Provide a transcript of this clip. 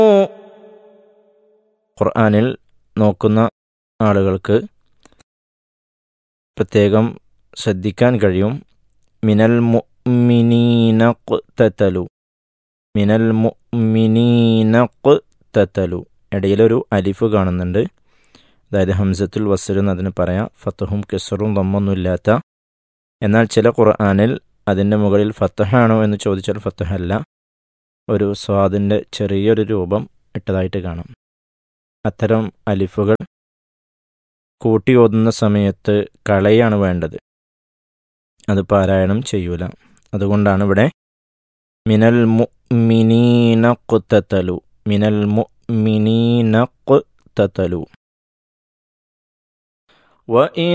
ഖുർആനിൽ നോക്കുന്ന ആളുകൾക്ക് പ്രത്യേകം ശ്രദ്ധിക്കാൻ കഴിയും മിനൽ മുഅ്മിനീന ഖ്തതലു മിനൽ മുഅ്മിനീന ഖ്തതലു ഇടയിലൊരു അലിഫ് കാണുന്നുണ്ട് അതായത് ഹംസത്തുൽ വസ്ൽ എന്നതിന് പറയാം ഫത്തഹും കിസറും ദമ്മൊന്നുമില്ലാത്ത എന്നാൽ ചില ഖുർആനിൽ അതിൻ്റെ മുകളിൽ ഫത്തഹാണോ എന്ന് ചോദിച്ചാൽ ഫത്തഹല്ല ഒരു സ്വാദിൻ്റെ ചെറിയൊരു രൂപം ഇട്ടതായിട്ട് കാണാം അത്തരം അലിഫുകൾ കൂട്ടി ഓതുന്ന സമയത്ത് കളയാണ് വേണ്ടത് അത് പാരായണം ചെയ്യൂല അതുകൊണ്ടാണ് ഇവിടെ മിനൽ മുഅ്മിനീന ഖുത്തതലു മിനൽ മുഅ്മിനീന ഖുത്തതലു وإن